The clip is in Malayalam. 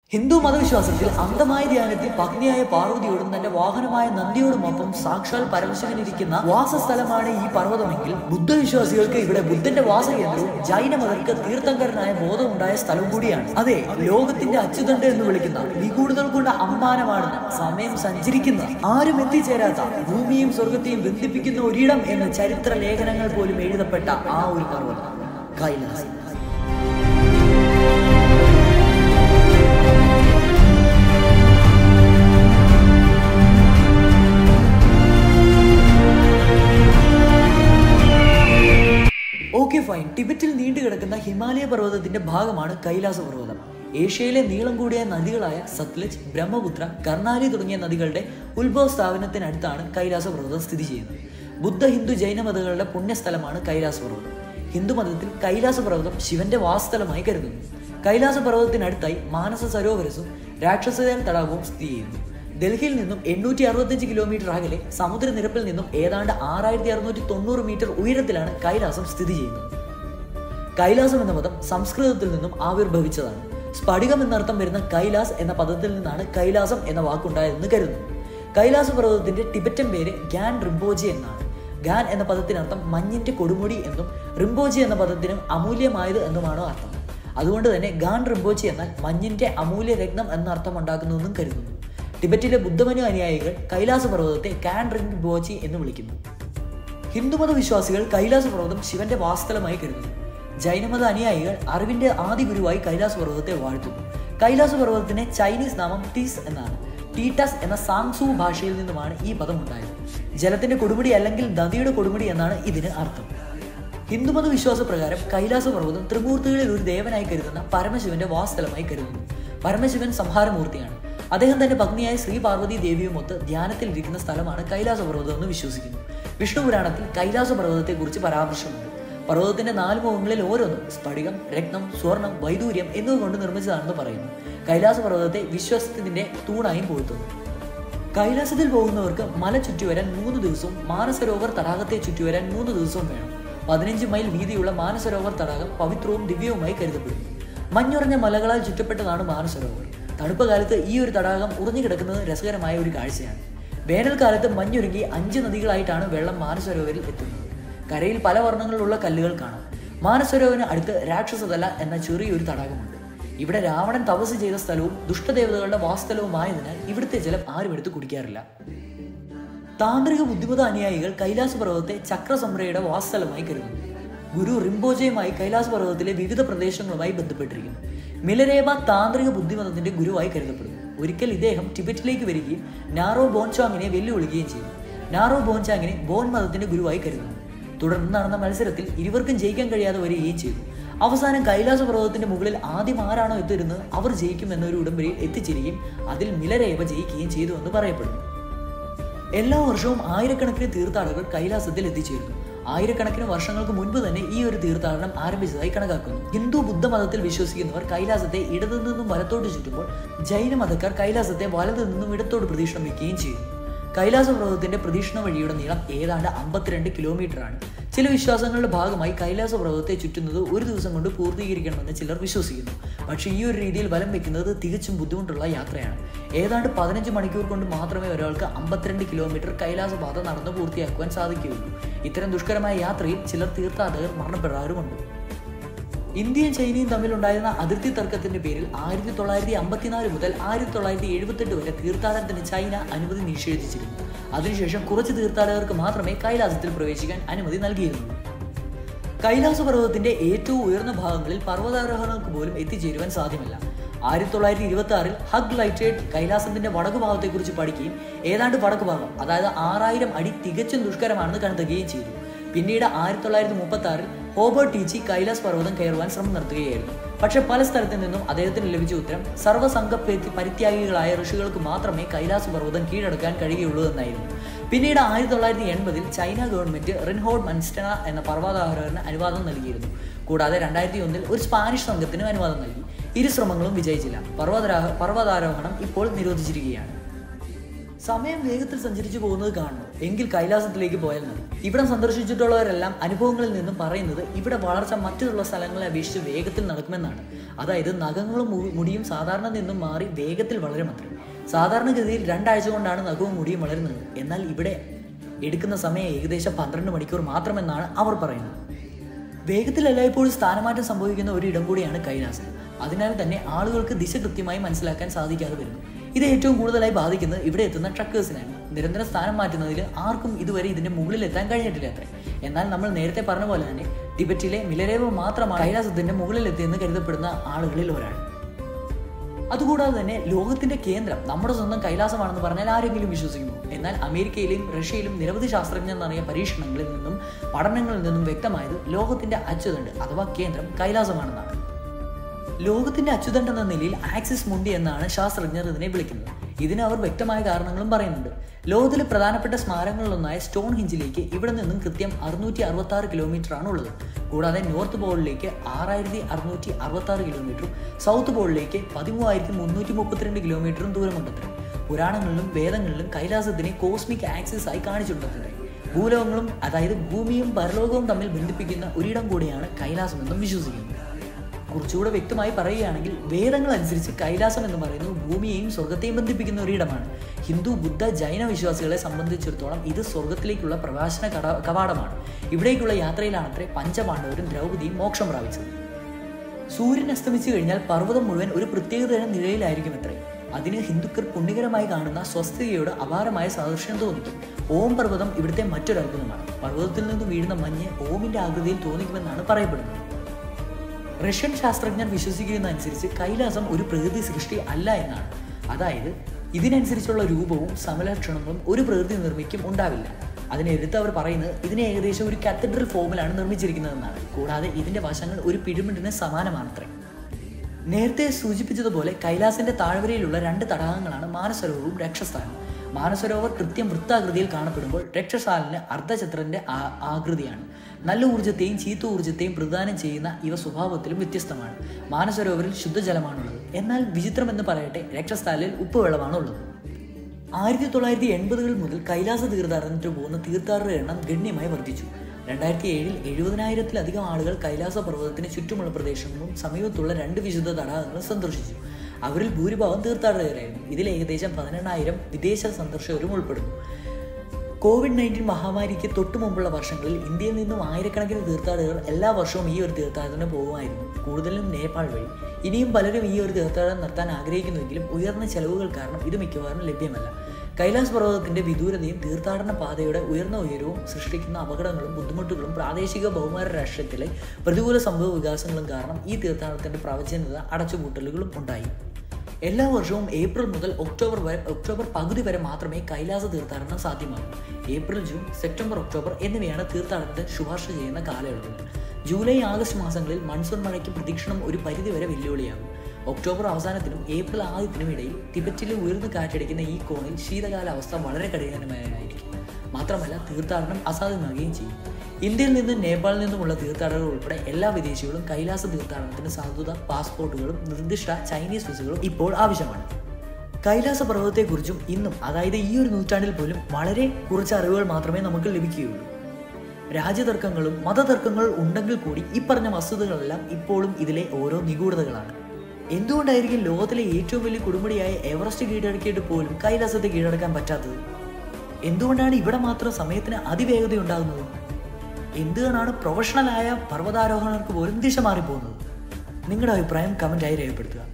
ഹിന്ദു മതവിശ്വാസത്തിൽ അന്ധമായ ധ്യാനത്തിൽ പത്നിയായ പാർവതിയോടും തന്റെ വാഹനമായ നന്ദിയോടുമൊപ്പം സാക്ഷാൽ പരമശിവനിരിക്കുന്ന വാസസ്ഥലമാണ് ഈ പർവ്വതമെങ്കിൽ ബുദ്ധവിശ്വാസികൾക്ക് ഇവിടെ ബുദ്ധന്റെ വാസകേന്ദ്രവും ജൈനമതർക്ക് തീർത്ഥങ്കരനായ ബോധമുണ്ടായ സ്ഥലവും കൂടിയാണ് അതെ ലോകത്തിന്റെ അച്ചുതണ്ട് എന്ന് വിളിക്കുന്ന നിഗൂഢതകൾ കൊണ്ട് അമ്മാനമാണ് സമയം സഞ്ചരിക്കുന്ന ആരും എത്തിച്ചേരാത്ത ഭൂമിയും സ്വർഗത്തെയും ബന്ധിപ്പിക്കുന്ന ഒരിടം എന്ന് ചരിത്ര ലേഖനങ്ങൾ പോലും എഴുതപ്പെട്ട ആ ഒരു പർവ്വതം കൈലാസം ഓക്കെ ഫൈൻ ടിബറ്റിൽ നീണ്ടു കിടക്കുന്ന ഹിമാലയ പർവ്വതത്തിന്റെ ഭാഗമാണ് കൈലാസ പർവ്വതം ഏഷ്യയിലെ നീളം കൂടിയ നദികളായ സത്ലജ് ബ്രഹ്മപുത്ര കർണാലി തുടങ്ങിയ നദികളുടെ ഉത്ഭവ സ്ഥാപനത്തിനടുത്താണ് കൈലാസ പർവ്വതം സ്ഥിതി ചെയ്യുന്നത് ബുദ്ധ ഹിന്ദു ജൈന മതങ്ങളുടെ പുണ്യസ്ഥലമാണ് കൈലാസ പർവ്വതം ഹിന്ദു മതത്തിൽ കൈലാസ പർവ്വതം ശിവന്റെ വാസസ്ഥലമായി കരുതുന്നു കൈലാസ പർവ്വതത്തിനടുത്തായി മാനസ സരോവരസും രാക്ഷസദേൽ തടാകവും സ്ഥിതി ചെയ്യുന്നു ഡൽഹിയിൽ നിന്നും എണ്ണൂറ്റി അറുപത്തഞ്ച് കിലോമീറ്റർ അകലെ സമുദ്രനിരപ്പിൽ നിന്നും ഏതാണ്ട് ആറായിരത്തി അറുന്നൂറ്റി തൊണ്ണൂറ് മീറ്റർ ഉയരത്തിലാണ് കൈലാസം സ്ഥിതി ചെയ്യുന്നത് കൈലാസം എന്ന പദം സംസ്കൃതത്തിൽ നിന്നും ആവിർഭവിച്ചതാണ് സ്ഫടികം എന്നർത്ഥം വരുന്ന കൈലാസ് എന്ന പദത്തിൽ നിന്നാണ് കൈലാസം എന്ന വാക്കുണ്ടായതെന്ന് കരുതുന്നു കൈലാസ പർവ്വതത്തിന്റെ ടിബറ്റൻ പേര് ഗ്യാൻ റിംബോജി എന്നാണ് ഗാൻ എന്ന പദത്തിനർത്ഥം മഞ്ഞിന്റെ കൊടുമുടി എന്നും റിംബോജി എന്ന പദത്തിനും അമൂല്യമായത് എന്നുമാണ് അർത്ഥം അതുകൊണ്ട് തന്നെ ഗാൻ റിംബോജി എന്നാൽ മഞ്ഞിന്റെ അമൂല്യ രത്നം എന്ന അർത്ഥം ഉണ്ടാക്കുന്നുവെന്നും കരുതുന്നു ടിബറ്റിലെ ബുദ്ധമനു അനുയായികൾ കൈലാസ പർവ്വതത്തെ കാൻ റിംഗ് ബോച്ചി എന്ന് വിളിക്കുന്നു ഹിന്ദുമത വിശ്വാസികൾ കൈലാസ പർവ്വതം ശിവന്റെ വാസ്തലമായി കരുതുന്നു ജൈനമത അനുയായികൾ അറിവിന്റെ ആദി ഗുരുവായി കൈലാസ പർവ്വതത്തെ വാഴ്ത്തുന്നു കൈലാസ പർവ്വതത്തിന്റെ ചൈനീസ് നാമം ടീസ് എന്നാണ് ടീറ്റസ് എന്ന സാങ്സു ഭാഷയിൽ നിന്നുമാണ് ഈ പദം ഉണ്ടായത് ജലത്തിന്റെ കൊടുമുടി അല്ലെങ്കിൽ നദിയുടെ കൊടുമുടി എന്നാണ് ഇതിന് അർത്ഥം ഹിന്ദുമത വിശ്വാസപ്രകാരം കൈലാസ പർവ്വതം ത്രിമൂർത്തികളിൽ ഒരു ദേവനായി കരുതുന്ന പരമശിവന്റെ വാസ്തലമായി കരുതുന്നു പരമശിവൻ സംഹാരമൂർത്തിയാണ് അദ്ദേഹം തന്റെ പത്നിയായ ശ്രീ പാർവതി ദേവിയുമൊത്ത് ധ്യാനത്തിൽ ഇരിക്കുന്ന സ്ഥലമാണ് കൈലാസ പർവ്വതം എന്ന് വിശ്വസിക്കുന്നു വിഷ്ണു പുരാണത്തിൽ കൈലാസ പർവ്വതത്തെക്കുറിച്ച് പരാമർശമുണ്ട് പർവ്വതത്തിന്റെ നാല് മുഖങ്ങളിൽ ഓരോന്നും സ്ഫടികം രത്നം സ്വർണം വൈദൂര്യം എന്നിവ കൊണ്ട് നിർമ്മിച്ചതാണെന്ന് പറയുന്നു കൈലാസ പർവ്വതത്തെ വിശ്വാസത്തിന്റെ തൂണായും പോഴ്ത്തുന്നു കൈലാസത്തിൽ പോകുന്നവർക്ക് മല ചുറ്റിവരാൻ മൂന്ന് ദിവസവും മാനസരോവർ തടാകത്തെ ചുറ്റിവരാൻ മൂന്ന് ദിവസവും വേണം പതിനഞ്ച് മൈൽ വീതിയുള്ള മാനസരോവർ തടാകം പവിത്രവും ദിവ്യവുമായി കരുതപ്പെടുന്നു മഞ്ഞുറഞ്ഞ മലകളാൽ ചുറ്റപ്പെട്ടതാണ് മാനസരോവർ തണുപ്പ് കാലത്ത് ഈ ഒരു തടാകം ഉറഞ്ഞു കിടക്കുന്നത് രസകരമായ ഒരു കാഴ്ചയാണ് വേനൽക്കാലത്ത് മഞ്ഞുരുങ്ങി അഞ്ച് നദികളായിട്ടാണ് വെള്ളം മാനസരോവരിൽ എത്തുന്നത് കരയിൽ പല വർണ്ണങ്ങളിലുള്ള കല്ലുകൾ കാണാം മാനസരോവരിന് അടുത്ത് രാക്ഷസതല എന്ന ചെറിയൊരു തടാകമുണ്ട് ഇവിടെ രാവണൻ തപസ് ചെയ്ത സ്ഥലവും ദുഷ്ടദേവതകളുടെ വാസ്തലവുമായതിനാൽ ഇവിടുത്തെ ജലം ആരും എടുത്ത് കുടിക്കാറില്ല താന്ത്രിക ബുദ്ധിമത അനുയായികൾ കൈലാസ പർവ്വതത്തെ ചക്രസംരയുടെ വാസ്തലമായി കരുതുന്നു ഗുരു റിംബോജയുമായി കൈലാസ പർവ്വതത്തിലെ വിവിധ പ്രദേശങ്ങളുമായി ബന്ധപ്പെട്ടിരിക്കുന്നു മിലരേബ താന്ത്രിക ബുദ്ധിമതത്തിന്റെ ഗുരുവായി കരുതപ്പെടുന്നു ഒരിക്കൽ ഇദ്ദേഹം ടിബറ്റിലേക്ക് വരികയും നാറോ ബോൻചാങ്ങിനെ വെല്ലുവിളിക്കുകയും ചെയ്തു നാറോ ബോൻചാങ്ങിനെ ബോൻ മതത്തിന്റെ ഗുരുവായി കരുതുന്നു തുടർന്ന് നടന്ന മത്സരത്തിൽ ഇരുവർക്കും ജയിക്കാൻ കഴിയാതെ വരികയും ചെയ്തു അവസാനം കൈലാസ പർവ്വതത്തിന്റെ മുകളിൽ ആദ്യം ആരാണോ എത്തിയിരുന്നത് അവർ ജയിക്കും എന്നൊരു ഉടമ്പടിയിൽ എത്തിച്ചേരുകയും അതിൽ മിലരേവ ജയിക്കുകയും ചെയ്തു എന്ന് പറയപ്പെടുന്നു എല്ലാ വർഷവും ആയിരക്കണക്കിന് തീർത്ഥാടകർ കൈലാസത്തിൽ എത്തിച്ചേരുന്നു ആയിരക്കണക്കിന് വർഷങ്ങൾക്ക് മുൻപ് തന്നെ ഈ ഒരു തീർത്ഥാടനം ആരംഭിച്ചതായി കണക്കാക്കുന്നു ഹിന്ദു ബുദ്ധ മതത്തിൽ വിശ്വസിക്കുന്നവർ കൈലാസത്തെ ഇടതു നിന്നും വലത്തോട്ട് ചുറ്റുമ്പോൾ ജൈന മതക്കാർ കൈലാസത്തെ വലതു നിന്നും ഇടത്തോട്ട് പ്രദക്ഷിണം വയ്ക്കുകയും ചെയ്യുന്നു കൈലാസ പർവ്വതത്തിന്റെ പ്രദക്ഷിണ വഴിയുടെ നീളം ഏതാണ്ട് അമ്പത്തിരണ്ട് കിലോമീറ്റർ ആണ് ചില വിശ്വാസങ്ങളുടെ ഭാഗമായി കൈലാസ പർവ്വതത്തെ ചുറ്റുന്നത് ഒരു ദിവസം കൊണ്ട് പൂർത്തീകരിക്കണമെന്ന് ചിലർ വിശ്വസിക്കുന്നു പക്ഷേ ഈ ഒരു രീതിയിൽ വലം വെക്കുന്നത് തികച്ചും ബുദ്ധിമുട്ടുള്ള യാത്രയാണ് ഏതാണ്ട് പതിനഞ്ച് മണിക്കൂർ കൊണ്ട് മാത്രമേ ഒരാൾക്ക് അമ്പത്തിരണ്ട് കിലോമീറ്റർ കൈലാസപാത നടന്ന് പൂർത്തിയാക്കുവാൻ സാധിക്കുകയുള്ളൂ ഇത്തരം ദുഷ്കരമായ യാത്രയിൽ ചിലർ തീർത്ഥാടകർ മരണപ്പെടാറുമുണ്ട് ഇന്ത്യയും ചൈനയും തമ്മിലുണ്ടായിരുന്ന അതിർത്തി തർക്കത്തിന്റെ പേരിൽ ആയിരത്തി തൊള്ളായിരത്തി അമ്പത്തിനാല് മുതൽ ആയിരത്തി തൊള്ളായിരത്തി എഴുപത്തെട്ട് വരെ തീർത്ഥാടനത്തിന് ചൈന അനുമതി നിഷേധിച്ചിരുന്നു അതിനുശേഷം കുറച്ച് തീർത്ഥാടകർക്ക് മാത്രമേ കൈലാസത്തിൽ പ്രവേശിക്കാൻ അനുമതി നൽകിയിരുന്നുള്ളൂ കൈലാസ പർവ്വതത്തിന്റെ ഏറ്റവും ഉയർന്ന ഭാഗങ്ങളിൽ പർവ്വതാരോഹണങ്ങൾക്ക് പോലും എത്തിച്ചേരുവാൻ സാധ്യമല്ല ആയിരത്തി തൊള്ളായിരത്തി ഇരുപത്തി ആറിൽ ഹഗ് ലൈറ്റേഡ് കൈലാസത്തിന്റെ വടക്ക് ഭാഗത്തെക്കുറിച്ച് പഠിക്കുകയും ഏതാണ്ട് വടക്ക് ഭാഗം അതായത് ആറായിരം അടി തികച്ചും ദുഷ്കരമാണെന്ന് കണ്ടെത്തുകയും ചെയ്തു പിന്നീട് ആയിരത്തി തൊള്ളായിരത്തി മുപ്പത്തി ആറിൽ ഹോബർട്ട് ടീച്ചി കൈലാസ് പർവ്വതം കയറുവാൻ ശ്രമം നടത്തുകയായിരുന്നു പക്ഷേ പല സ്ഥലത്തു നിന്നും അദ്ദേഹത്തിന് ലഭിച്ച ഉത്തരം സർവ്വസംഘ പരിത്യാഗികളായ ഋഷികൾക്ക് മാത്രമേ കൈലാസ പർവ്വതം കീഴടക്കാൻ കഴിയുള്ളൂ എന്നായിരുന്നു പിന്നീട് ആയിരത്തി തൊള്ളായിരത്തി എൺപതിൽ ചൈന ഗവൺമെന്റ് റിൻഹോഡ് മൻസ്റ്റന എന്ന പർവ്വതാരോഹണ അനുവാദം നൽകിയിരുന്നു കൂടാതെ രണ്ടായിരത്തി ഒന്നിൽ ഒരു സ്പാനിഷ് സംഘത്തിനും അനുവാദം നൽകി ഇരു ശ്രമങ്ങളും വിജയിച്ചില്ല പർവ്വതാരോഹ പർവ്വതാരോഹണം ഇപ്പോൾ നിരോധിച്ചിരിക്കുകയാണ് സമയം വേഗത്തിൽ സഞ്ചരിച്ചു പോകുന്നത് കാണുന്നു എങ്കിൽ കൈലാസത്തിലേക്ക് പോയാൽ മതി ഇവിടെ സന്ദർശിച്ചിട്ടുള്ളവരെല്ലാം അനുഭവങ്ങളിൽ നിന്നും പറയുന്നത് ഇവിടെ വളർച്ച മറ്റുള്ള സ്ഥലങ്ങളെ അപേക്ഷിച്ച് വേഗത്തിൽ നടക്കുമെന്നാണ് അതായത് നഖങ്ങളും മു- മുടിയും സാധാരണ നിന്നും മാറി വേഗത്തിൽ വളരുമത്രേ സാധാരണഗതിയിൽ രണ്ടാഴ്ച കൊണ്ടാണ് നഖവും മുടിയും വളരുന്നത് എന്നാൽ ഇവിടെ എടുക്കുന്ന സമയം ഏകദേശം പന്ത്രണ്ട് മണിക്കൂർ മാത്രമെന്നാണ് അവർ പറയുന്നത് വേഗത്തിൽ എല്ലായ്പ്പോഴും സ്ഥാനമാറ്റം സംഭവിക്കുന്ന ഒരു ഇടം കൂടിയാണ് കൈലാസം അതിനാൽ തന്നെ ആളുകൾക്ക് ദിശ കൃത്യമായി മനസ്സിലാക്കാൻ സാധിക്കാതെ വരുന്നു ഇത് ഏറ്റവും കൂടുതലായി ബാധിക്കുന്നത് ഇവിടെ എത്തുന്ന ട്രക്കേഴ്സിനാണ് നിരന്തരം സ്ഥാനം മാറ്റുന്നതിൽ ആർക്കും ഇതുവരെ ഇതിന്റെ മുകളിൽ എത്താൻ കഴിഞ്ഞിട്ടില്ല അത്രേ എന്നാൽ നമ്മൾ നേരത്തെ പറഞ്ഞ പോലെ തന്നെ ടിബറ്റിലെ മിലരേവ മാത്രമാണ് കൈലാസത്തിന്റെ മുകളിൽ എത്തിയെന്ന് കരുതപ്പെടുന്ന ആളുകളിൽ ഒരാൾ അതുകൂടാതെ തന്നെ ലോകത്തിന്റെ കേന്ദ്രം നമ്മുടെ സ്വന്തം കൈലാസമാണെന്ന് പറഞ്ഞാൽ ആരെങ്കിലും വിശ്വസിക്കുമോ എന്നാൽ അമേരിക്കയിലെയും റഷ്യയിലും നിരവധി ശാസ്ത്രജ്ഞർ നടത്തിയ പരീക്ഷണങ്ങളിൽ നിന്നും പഠനങ്ങളിൽ നിന്നും വ്യക്തമായത് ലോകത്തിന്റെ അച്ചുതണ്ട് അഥവാ കേന്ദ്രം കൈലാസമാണെന്നാണ് ലോകത്തിന്റെ അച്ചുതണ്ട് എന്ന നിലയിൽ ആക്സിസ് മുണ്ടി എന്നാണ് ശാസ്ത്രജ്ഞർ ഇതിനെ വിളിക്കുന്നത് ഇതിന് അവർ വ്യക്തമായ കാരണങ്ങളും പറയുന്നുണ്ട് ലോകത്തിലെ പ്രധാനപ്പെട്ട സ്മാരകങ്ങളിലൊന്നായ സ്റ്റോൺ ഹിഞ്ചിലേക്ക് ഇവിടെ നിന്നും കൃത്യം അറുന്നൂറ്റി അറുപത്തി ആറ് കിലോമീറ്റർ ആണ് ഉള്ളത് കൂടാതെ നോർത്ത് പോളിലേക്ക് ആറായിരത്തി അറുന്നൂറ്റി അറുപത്തി ആറ് കിലോമീറ്ററും സൗത്ത് പോളിലേക്ക് പതിമൂവായിരത്തി മുന്നൂറ്റി മുപ്പത്തിരണ്ട് കിലോമീറ്ററും ദൂരമുണ്ടത്രേ പുരാണങ്ങളിലും വേദങ്ങളിലും കൈലാസത്തിനെ കോസ്മിക് ആക്സിസ് ആയി കാണിച്ചിട്ടുണ്ടത്രേ ഭൂലോകങ്ങളും അതായത് ഭൂമിയും പരലോകവും തമ്മിൽ ബന്ധിപ്പിക്കുന്ന ഒരിടം കൂടിയാണ് കൈലാസമെന്നും വിശ്വസിക്കുന്നത് കുറച്ചുകൂടെ വ്യക്തമായി പറയുകയാണെങ്കിൽ വേദങ്ങൾ അനുസരിച്ച് കൈലാസം എന്ന് പറയുന്നത് ഭൂമിയെയും സ്വർഗത്തെയും ബന്ധിപ്പിക്കുന്ന ഒരിടമാണ് ഹിന്ദു ബുദ്ധ ജൈന വിശ്വാസികളെ സംബന്ധിച്ചിടത്തോളം ഇത് സ്വർഗത്തിലേക്കുള്ള പ്രവാസന കട കവാടമാണ് ഇവിടേക്കുള്ള യാത്രയിലാണത്രേ പഞ്ചപാണ്ഡവരും ദ്രൗപദിയും മോക്ഷം പ്രാപിച്ചത് സൂര്യൻ അസ്തമിച്ചു കഴിഞ്ഞാൽ പർവ്വതം മുഴുവൻ ഒരു പ്രത്യേകതരം നിഴലിലായിരിക്കും അത്രേ അതിന് ഹിന്ദുക്കൾ പുണ്യകരമായി കാണുന്ന സ്വസ്ഥതയോട് അപാരമായ സാദൃശ്യം തോന്നിക്കും ഓം പർവ്വതം ഇവിടുത്തെ മറ്റൊരു അത്ഭുതമാണ് പർവ്വതത്തിൽ നിന്ന് വീഴുന്ന മഞ്ഞ് ഓമിന്റെ ആകൃതിയിൽ തോന്നിക്കുമെന്നാണ് പറയപ്പെടുന്നത് റഷ്യൻ ശാസ്ത്രജ്ഞർ വിശ്വസിക്കുന്നതനുസരിച്ച് കൈലാസം ഒരു പ്രകൃതി സൃഷ്ടി അല്ല എന്നാണ് അതായത് ഇതിനനുസരിച്ചുള്ള രൂപവും സമലക്ഷണങ്ങളും ഒരു പ്രകൃതി നിർമ്മിക്കും ഉണ്ടാവില്ല അതിനെടുത്ത് അവർ പറയുന്നത് ഇതിനെ ഏകദേശം ഒരു കത്തഡ്രൽ ഫോമിലാണ് നിർമ്മിച്ചിരിക്കുന്നതെന്നാണ് കൂടാതെ ഇതിന്റെ വശങ്ങൾ ഒരു പിരമിഡിന് സമാനമാണത്രേ നേരത്തെ സൂചിപ്പിച്ചതുപോലെ കൈലാസിന്റെ താഴ്വരയിലുള്ള രണ്ട് തടാകങ്ങളാണ് മാനസരോവറും രക്ഷസ്ഥാനും മാനസരോവർ കൃത്യം വൃത്താകൃതിയിൽ കാണപ്പെടുമ്പോൾ രക്ഷസാലിന് അർദ്ധചന്ദ്രന്റെ ആ- ആകൃതിയാണ് നല്ല ഊർജ്ജത്തെയും ചീത്ത ഊർജ്ജത്തെയും പ്രദാനം ചെയ്യുന്ന ഇവ സ്വഭാവത്തിലും വ്യത്യസ്തമാണ് മാനസരോവറിൽ ശുദ്ധജലമാണുള്ളത് എന്നാൽ വിചിത്രമെന്ന് പറയട്ടെ രക്ഷസ്ഥാലിൽ ഉപ്പുവെള്ളമാണുള്ളത് ആയിരത്തി തൊള്ളായിരത്തി എൺപതുകൾ മുതൽ കൈലാസ തീർത്ഥാടനത്തിന് പോകുന്ന തീർത്ഥാടകരുടെ എണ്ണം ഗണ്യമായി വർദ്ധിച്ചു രണ്ടായിരത്തി ഏഴിൽ എഴുപതിനായിരത്തിലധികം ആളുകൾ കൈലാസ പർവ്വതത്തിന് ചുറ്റുമുള്ള പ്രദേശങ്ങളും സമീപത്തുള്ള രണ്ട് വിശുദ്ധ തടാകങ്ങളും സന്ദർശിച്ചു അവരിൽ ഭൂരിഭാഗം തീർത്ഥാടകരായിരുന്നു ഇതിൽ ഏകദേശം പതിനെണ്ണായിരം വിദേശ സന്ദർശകരും ഉൾപ്പെടുന്നു കോവിഡ് നയൻറ്റീൻ മഹാമാരിക്ക് തൊട്ടു മുമ്പുള്ള വർഷങ്ങളിൽ ഇന്ത്യയിൽ നിന്നും ആയിരക്കണക്കിന് തീർത്ഥാടകർ എല്ലാ വർഷവും ഈ ഒരു തീർത്ഥാടനത്തിന് പോകുമായിരുന്നു കൂടുതലും നേപ്പാൾ വഴി ഇനിയും പലരും ഈ ഒരു തീർത്ഥാടനം നടത്താൻ ആഗ്രഹിക്കുന്നുവെങ്കിലും ഉയർന്ന ചെലവുകൾ കാരണം ഇത് മിക്കവാറും ലഭ്യമല്ല കൈലാസ് പർവ്വതത്തിന്റെ വിദൂരതയും തീർത്ഥാടന പാതയുടെ ഉയർന്ന ഉയരവും സൃഷ്ടിക്കുന്ന അപകടങ്ങളും ബുദ്ധിമുട്ടുകളും പ്രാദേശിക ബഹുമാന രാഷ്ട്രത്തിലെ പ്രതികൂല സംഭവ വികാസങ്ങളും കാരണം ഈ തീർത്ഥാടനത്തിന്റെ പ്രവചനത അടച്ചുപൂട്ടലുകളും ഉണ്ടായി എല്ലാ വർഷവും ഏപ്രിൽ മുതൽ ഒക്ടോബർ വരെ ഒക്ടോബർ പകുതി വരെ മാത്രമേ കൈലാസ തീർത്ഥാടനം സാധ്യമാകൂ ഏപ്രിൽ ജൂൺ സെപ്റ്റംബർ ഒക്ടോബർ എന്നിവയാണ് തീർത്ഥാടനത്തിന് ശുപാർശ ചെയ്യുന്ന കാലയളവുകൾ ജൂലൈ ആഗസ്റ്റ് മാസങ്ങളിൽ മൺസൂൺ മഴയ്ക്ക് പ്രതീക്ഷണം ഒരു പരിധിവരെ വെല്ലുവിളിയാകും ഒക്ടോബർ അവസാനത്തിനും ഏപ്രിൽ ആദ്യത്തിനും ഇടയിൽ ടിബറ്റിലെ ഉയർന്നു കാറ്റടിക്കുന്ന ഈ കോണിൽ ശീതകാലാവസ്ഥ വളരെ കഠിനമായിരിക്കും മാത്രമല്ല തീർത്ഥാടനം അസാധ്യമാകുകയും ചെയ്യും ഇന്ത്യയിൽ നിന്നും നേപ്പാളിൽ നിന്നുമുള്ള തീർത്ഥാടകർ ഉൾപ്പെടെ എല്ലാ വിദേശികളും കൈലാസ തീർത്ഥാടനത്തിന് സാധുത പാസ്പോർട്ടുകളും നിർദ്ദിഷ്ട ചൈനീസ് വിസകളും ഇപ്പോൾ ആവശ്യമാണ് കൈലാസ പർവ്വതത്തെക്കുറിച്ചും ഇന്നും അതായത് ഈ ഒരു നൂറ്റാണ്ടിൽ പോലും വളരെ കുറച്ച് അറിവുകൾ മാത്രമേ നമുക്ക് ലഭിക്കുകയുള്ളൂ രാജ്യതർക്കങ്ങളും മതതർക്കങ്ങളും ഉണ്ടെങ്കിൽ കൂടി ഈ പറഞ്ഞ വസ്തുതകളെല്ലാം ഇപ്പോഴും ഇതിലെ ഓരോ നിഗൂഢതകളാണ് എന്തുകൊണ്ടായിരിക്കും ലോകത്തിലെ ഏറ്റവും വലിയ കൊടുമുടിയായ എവറസ്റ്റ് കീഴടക്കിയിട്ട് പോലും കൈലാസത്തെ കീഴടക്കാൻ പറ്റാത്തത് എന്തുകൊണ്ടാണ് ഇവിടെ മാത്രം സമയത്തിന് അതിവേഗത ഉണ്ടാകുന്നത് എന്തുകൊണ്ടാണ് പ്രൊഫഷണലായ പർവ്വതാരോഹണർക്ക് പോലും ദിശ മാറിപ്പോകുന്നത് നിങ്ങളുടെ അഭിപ്രായം കമൻറ്റായി രേഖപ്പെടുത്തുക